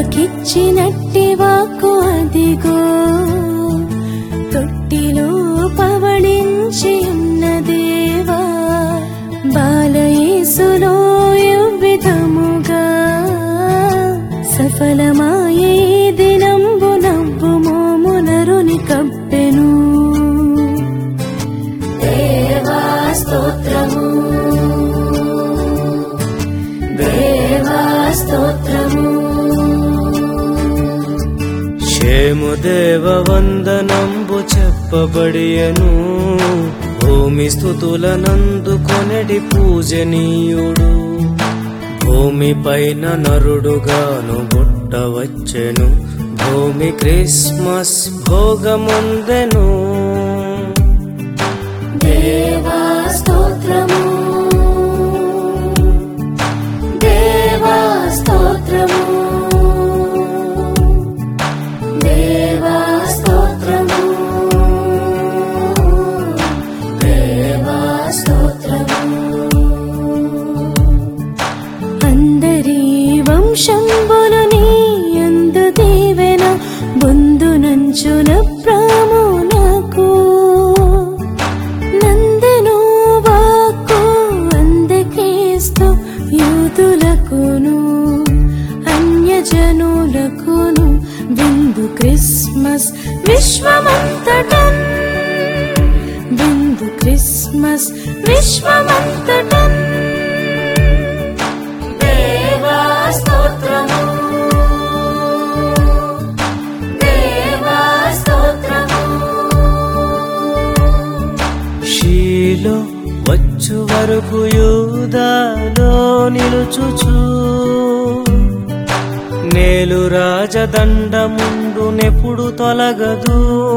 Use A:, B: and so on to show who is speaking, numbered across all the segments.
A: తమకిచ్చినట్టి వాక్కు అదిగో తొట్టిలో పవళించి ఉన్న దేవా బాలయేసులో విధముగా సఫలమాయే దినంబు నవ్వు మోమునరుని కప్పెను దేవా స్తోత్రము దేవా స్తోత్రము
B: క్షేముదేవ వందనంబు చెప్పబడియను భూమి స్థుతులనందు కొనడి పూజనీయుడు భూమిపైన నరుడుగాను పుట్టవచ్చెను భూమి క్రిస్మస్ భోగముందెను
A: దేవా స్తోత్రము దేవా స్తోత్రము దేవా స్తోత్రము దేవా స్తోత్రము అందరి వంశంబులు నీ అందు దీవెన బొందునంచున ప్రామునకు నందను వాక్కు అందకేస్తూ యూదులకును అన్యజనులకును బిందు క్రిస్మస్ విశ్వమంతటన్ బిందు క్రిస్మస్ విశ్వమంతటన్ దేవా స్తోత్రము దేవా స్తోత్రము
B: షీలో వచ్చు వరకు యూదాలో నిలుచుచు నేలు రాజదండముండు నెప్పుడు తొలగదు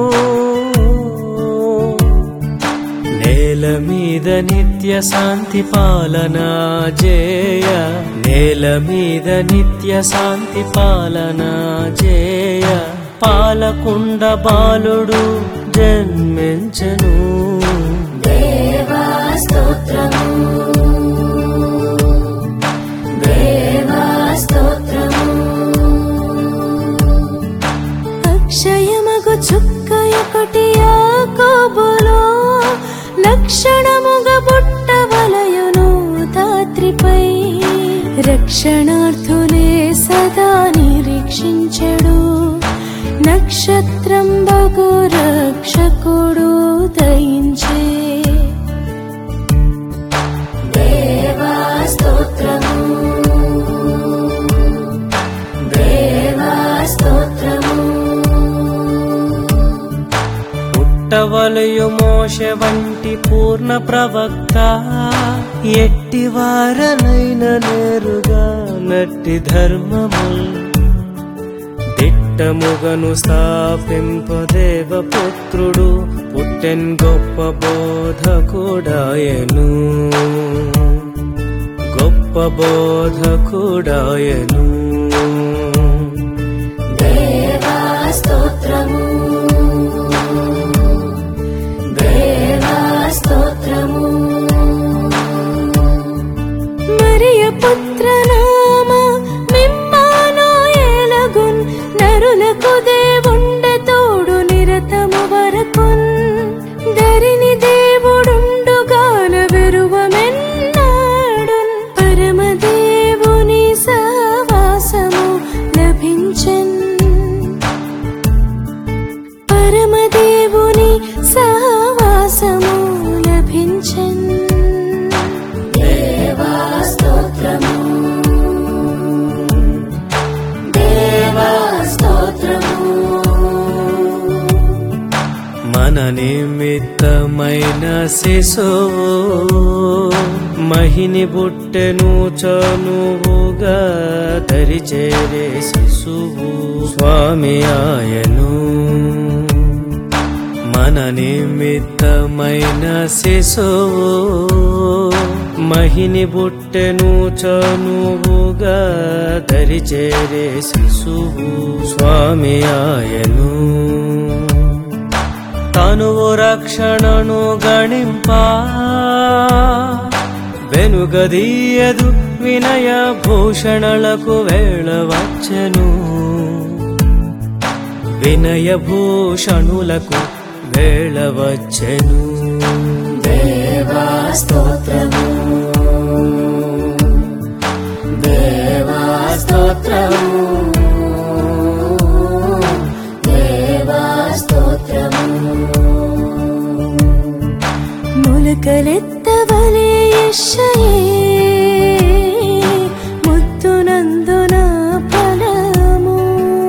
B: నేల మీద నిత్య శాంతి పాలన జేయ నేల మీద నిత్య శాంతి పాలన జేయ పాలకుండ బాలుడు జన్మించను
A: దేవా స్తోత్రము దేవా స్తోత్రము అక్షయమగు చుక్క ఒకటి యాకోబులో లక్షణముగ బుట్ట వలయును తాత్రిపై రక్షణార్థులే సదా నిరీక్షించడు నక్షత్రం బగు రక్షకుడు దయించే దేవా స్తోత్రము దేవా స్తోత్రము
B: పుట్టవలయు మోష వంటి పూర్ణ ప్రవక్త ఎట్టి వారనైన నేరుగా నట్టి ధర్మముల్ దిట్టముగను స్థాపింపదేవ పుత్రుడు పుట్టెన్ గొప్ప బోధకుడాయను గొప్ప బోధకుడాయను
A: దేవా స్తోత్రము దేవా స్తోత్రము మరియ పుత్ర నామ మిమ్మానో ఎలగున్ నరులకు దేవుండ తోడు నిరతము వరకున్ ధరిని దేవుడుండుగాన వెరువమెన్నాడున్ పరమదేవుని సవాసము లభించన్ పరమదేవుని సహవాసము లభించన్ దేవా స్తోత్రము దేవా స్తోత్రము
B: మన నిమిత్తమైన శిశువు మహిని బుట్టెను చనువుగా దరిచేరే శిశువు స్వామి ఆయను మన నిమిత్తమైన శిశువు మహిని బుట్టెను చనువుగా దరిచేరే శిశువు స్వామి ఆయను తనువు రక్షణను గణింప వెనుగదీయదు వినయ భూషణలకు వేళవచ్చను వినయ భూషణులకు వేళవచ్చను
A: దేవా స్తోత్రము దేవా స్తోత్రము దేవా స్తోత్రము మొలకలెత్తవలే యెషయే ముత్తునందున ఫలము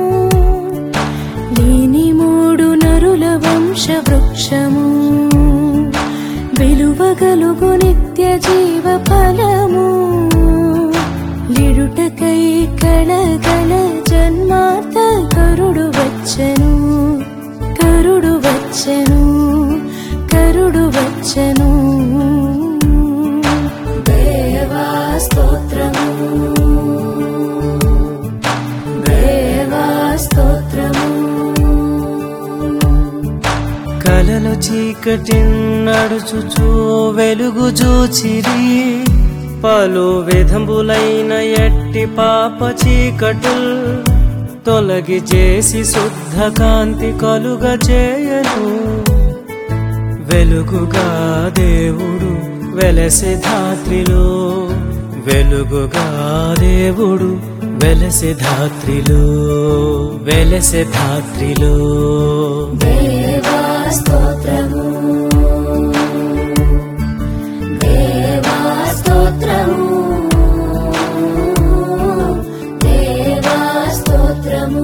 A: లేని మూడు నరుల వంశ వృక్షము వెలువగలుగు నిత్య జీవ ఫలము లిడుటకై కళగల జన్మాత కరుడు వచ్చెను కరుడు వచ్చెను కరుడు వచ్చెను దేవా స్తోత్రము దేవా స్తోత్రము
B: కలల చీకటి నడుచుచూ వెలుగు చూచిరి పలు విధంబులైన ఎట్టి పాప చీకటుల్ తొలగి చేసి శుద్ధ కాంతి కలుగ చేయను వెలుగుగా దేవుడు వెలసె ధాత్రిలో వెలుగుగా దేవుడు వెలసె ధాత్రిలో వెలసె ధాత్రిలో
A: దేవా స్తోత్రము దేవా స్తోత్రము దేవా స్తోత్రము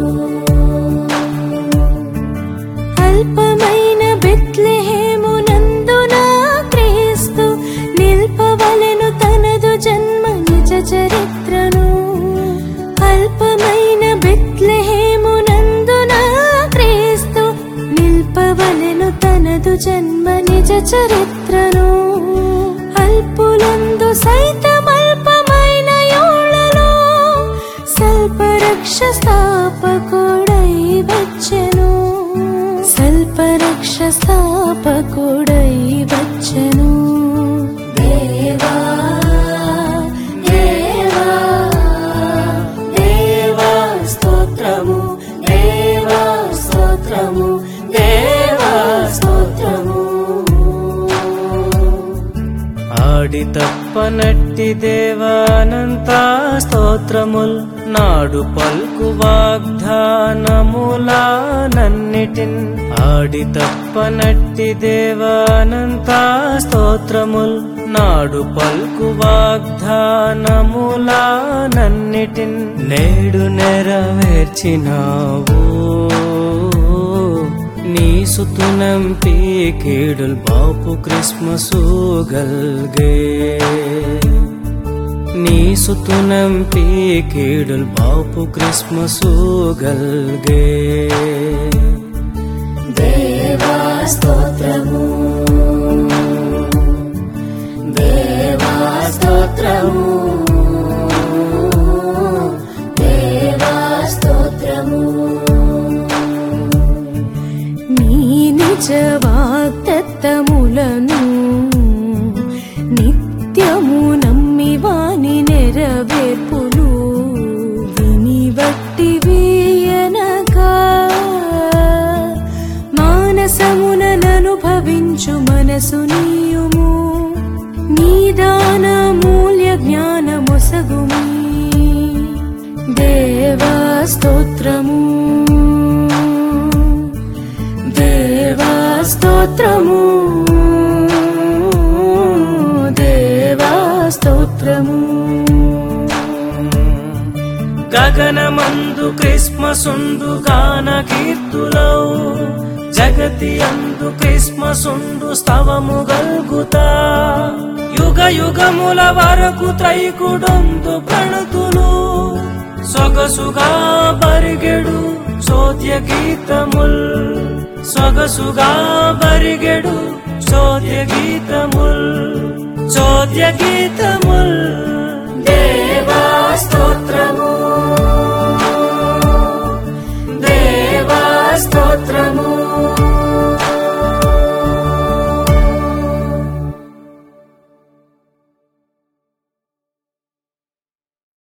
A: అల్పమైన బెత్లెహేమునందున క్రీస్తు నిల్పవలెను తనదు జన్మ నిజ చరిత్రను అల్పమైన బెత్లెహేమునందున క్రీస్తు నిల్పవలెను తనదు జన్మ నిజ చరిత్రను అల్పులందు సైతమల్పమైన యోళలో సల్పరక్ష స్థాపకుడై వచ్చెను సల్పరక్ష స్థాపకుడై వచ్చెను దేవా దేవా దేవా స్తోత్రము దేవా స్తోత్రము దేవా స్తోత్రము
B: ఆడి తప్పనట్టి దేవానంత స్తోత్రముల్ నాడు పల్కు వాగ్దానములా నన్నిటిన్ ఆడి తప్పనట్టి దేవానంత స్తోత్రముల్ నాడు పల్కు వాగ్దానములా నన్నిటిన్ నేడు నెరవేర్చినావు ನೀ ಸುತ್ತು ನಂಪಿ ಕೇಳಲ್ ಬಾಪು ಕ್ರಿಸ್ಮಸು ಗಲ್ಗೆ ನೀ ಸುತ್ತು ನಂಪಿ ಕೇಳಲ್ ಬಾಪು ಕ್ರಿಸ್ಮಸು ಗಲ್ಗೆ
A: దేవా స్తోత్రము దేవా స్తోత్రము దేవా స్తోత్రము నీ నిజ వాగ్దత్తములను నిత్యము నమ్మి వాని నెరవేర్పులు విని వట్టి వీయనగా మానసముననుభవించు మనసు నీయుము నీదాన మూల్య జ్ఞానమొసగుమి దేవా స్తోత్రము దేవా స్తోత్రము దేవా స్తోత్రము
B: గగనమందు క్రిస్మసుండు గాన కీర్తులౌ జగతి అందు క్రిస్మసుండు స్తవము గల్గుతా యుగ యుగముల వరకు త్రైకుడొందు ప్రణతులు సొగసుగా బరిగెడు సోద్య గీతముల్ సొగసుగా బరిగెడు సోద్య గీతముల్ చోద్య గీతముల్
A: దేవా స్తోత్రము